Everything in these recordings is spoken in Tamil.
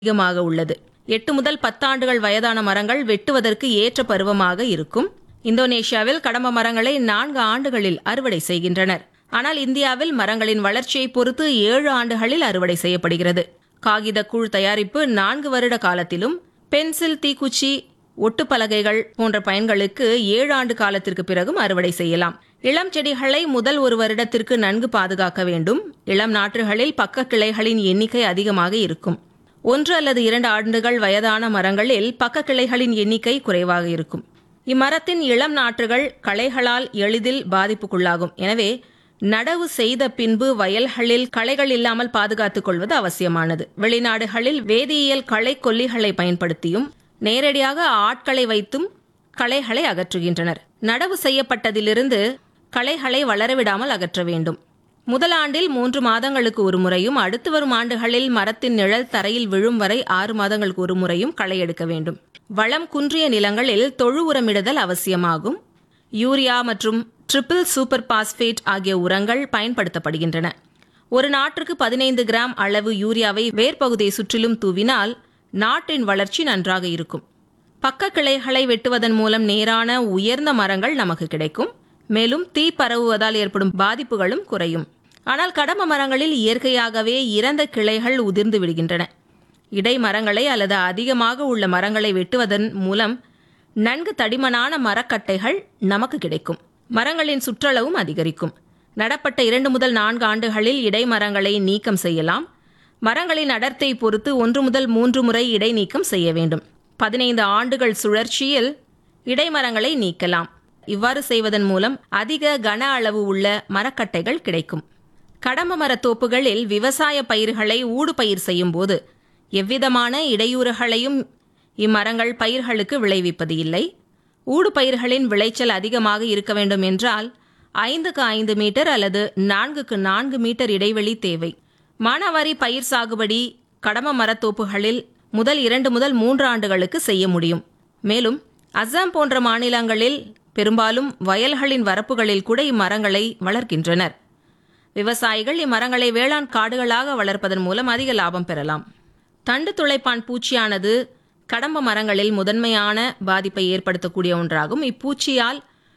அதிகமாக உள்ளது எட்டு முதல் பத்தாண்டுகள் வயதான மரங்கள் வெட்டுவதற்கு ஏற்ற பருவமாக இருக்கும் இந்தோனேஷியாவில் கடம்ப மரங்களை நான்கு ஆண்டுகளில் அறுவடை செய்கின்றனர் ஆனால் இந்தியாவில் மரங்களின் வளர்ச்சியை பொறுத்து ஏழு ஆண்டுகளில் அறுவடை செய்யப்படுகிறது காகித கூழ் தயாரிப்பு நான்கு வருட காலத்திலும் பென்சில் தீக்குச்சி ஒட்டுப்பலகைகள் போன்ற பயன்களுக்கு ஏழு ஆண்டு காலத்திற்கு பிறகும் அறுவடை செய்யலாம் இளம் செடிகளை முதல் ஒரு வருடத்திற்கு நன்கு பாதுகாக்க வேண்டும் இளம் நாற்றுகளில் பக்க கிளைகளின் எண்ணிக்கை அதிகமாக இருக்கும் ஒன்று அல்லது இரண்டு ஆண்டுகள் வயதான மரங்களில் பக்க கிளைகளின் எண்ணிக்கை குறைவாக இருக்கும் இம்மரத்தின் இளம் நாற்றுகள் களைகளால் எளிதில் பாதிப்புக்குள்ளாகும் எனவே நடவு செய்த பின்பு வயல்களில் களைகள் இல்லாமல் பாதுகாத்துக் கொள்வது அவசியமானது வெளிநாடுகளில் வேதியியல் களை கொல்லிகளை பயன்படுத்தியும் நேரடியாக ஆட்களை வைத்தும் களைகளை அகற்றுகின்றனர் நடவு செய்யப்பட்டதிலிருந்து களைகளை வளரவிடாமல் அகற்ற வேண்டும் முதல் ஆண்டில் மூன்று மாதங்களுக்கு ஒரு முறையும் அடுத்து வரும் ஆண்டுகளில் மரத்தின் நிழல் தரையில் விழும் வரை ஆறு மாதங்களுக்கு ஒரு முறையும் களை எடுக்க வேண்டும் வளம் குன்றிய நிலங்களில் தொழு உரமிடுதல் அவசியமாகும் யூரியா மற்றும் ட்ரிபிள் சூப்பர் பாஸ்பேட் ஆகிய உரங்கள் பயன்படுத்தப்படுகின்றன ஒரு நாற்றுக்கு பதினைந்து கிராம் அளவு யூரியாவை வேர்ப்பகுதியை சுற்றிலும் தூவினால் நாட்டின் வளர்ச்சி நன்றாக இருக்கும் பக்க கிளைகளை வெட்டுவதன் மூலம் நேரான உயர்ந்த மரங்கள் நமக்கு கிடைக்கும் மேலும் தீ பரவுவதால் ஏற்படும் பாதிப்புகளும் குறையும் ஆனால் கடம்ப மரங்களில் இயற்கையாகவே இறந்த கிளைகள் உதிர்ந்து விடுகின்றன இடை மரங்களை அல்லது அதிகமாக உள்ள மரங்களை வெட்டுவதன் மூலம் நன்கு தடிமனான மரக்கட்டைகள் நமக்கு கிடைக்கும் மரங்களின் சுற்றளவும் அதிகரிக்கும் நடப்பட்ட இரண்டு முதல் நான்கு ஆண்டுகளில் இடைமரங்களை நீக்கம் செய்யலாம் மரங்களின் அடர்த்தை பொறுத்து ஒன்று முதல் மூன்று முறை இடைநீக்கம் செய்ய வேண்டும் பதினைந்து ஆண்டுகள் சுழற்சியில் இடைமரங்களை நீக்கலாம் இவ்வாறு செய்வதன் மூலம் அதிக கன அளவு உள்ள மரக்கட்டைகள் கிடைக்கும் கடம்ப மரத் தோப்புகளில் விவசாய பயிர்களை ஊடு பயிர் செய்யும் போது எவ்விதமான இடையூறுகளையும் இம்மரங்கள் பயிர்களுக்கு விளைவிப்பது இல்லை ஊடு பயிர்களின் விளைச்சல் அதிகமாக இருக்க வேண்டும் என்றால் ஐந்துக்கு ஐந்து மீட்டர் அல்லது நான்குக்கு நான்கு மீட்டர் இடைவெளி தேவை மானாவாரி பயிர் சாகுபடி கடம்ப மரத்தோப்புகளில் முதல் இரண்டு முதல் மூன்று ஆண்டுகளுக்கு செய்ய முடியும் மேலும் அஸ்ஸாம் போன்ற மாநிலங்களில் பெரும்பாலும் வயல்களின் வரப்புகளில் கூட இம்மரங்களை வளர்க்கின்றனர் விவசாயிகள் இம்மரங்களை வேளாண் காடுகளாக வளர்ப்பதன் மூலம் அதிக லாபம் பெறலாம் தண்டு துளைப்பான் பூச்சியானது கடம்ப மரங்களில் முதன்மையான பாதிப்பை ஏற்படுத்தக்கூடிய ஒன்றாகும் இப்பூச்சியால்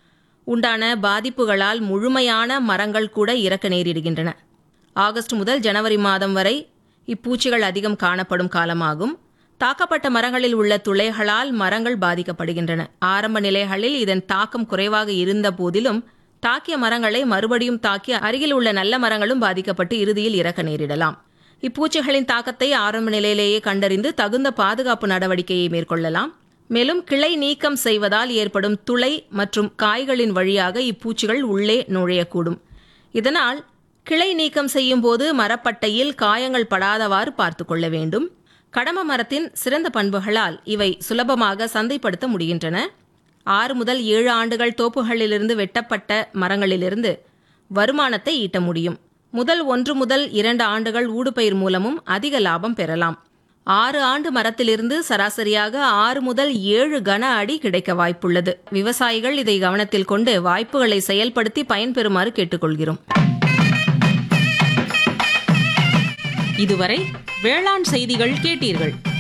உண்டான பாதிப்புகளால் முழுமையான மரங்கள் கூட இறக்க நேரிடுகின்றன ஆகஸ்ட் முதல் ஜனவரி மாதம் வரை இப்பூச்சிகள் அதிகம் காணப்படும் காலமாகும் தாக்கப்பட்ட மரங்களில் உள்ள துளைகளால் மரங்கள் பாதிக்கப்படுகின்றன ஆரம்ப நிலைகளில் இதன் தாக்கம் குறைவாக இருந்த போதிலும் தாக்கிய மரங்களை மறுபடியும் தாக்கி அருகில் உள்ள நல்ல மரங்களும் பாதிக்கப்பட்டு இறுதியில் இறக்க நேரிடலாம் இப்பூச்சிகளின் தாக்கத்தை ஆரம்ப நிலையிலேயே கண்டறிந்து தகுந்த பாதுகாப்பு நடவடிக்கையை மேற்கொள்ளலாம் மேலும் கிளை நீக்கம் செய்வதால் ஏற்படும் துளை மற்றும் காய்களின் வழியாக இப்பூச்சிகள் உள்ளே நுழையக்கூடும் இதனால் கிளை நீக்கம் செய்யும் போது மரப்பட்டையில் காயங்கள் படாதவாறு பார்த்து கொள்ள வேண்டும் கடம்ப மரத்தின் சிறந்த பண்புகளால் இவை சுலபமாக சந்தைப்படுத்த முடிகின்றன ஆறு முதல் ஏழு ஆண்டுகள் தோப்புகளிலிருந்து வெட்டப்பட்ட மரங்களிலிருந்து வருமானத்தை ஈட்ட முடியும் முதல் ஒன்று முதல் இரண்டு ஆண்டுகள் ஊடுபயிர் மூலமும் அதிக லாபம் பெறலாம் ஆறு ஆண்டு மரத்திலிருந்து சராசரியாக ஆறு முதல் ஏழு கன அடி கிடைக்க வாய்ப்புள்ளது விவசாயிகள் இதை கவனத்தில் கொண்டு வாய்ப்புகளை செயல்படுத்தி பயன்பெறுமாறு கேட்டுக்கொள்கிறோம் இதுவரை வேளாண் செய்திகள் கேட்டீர்கள்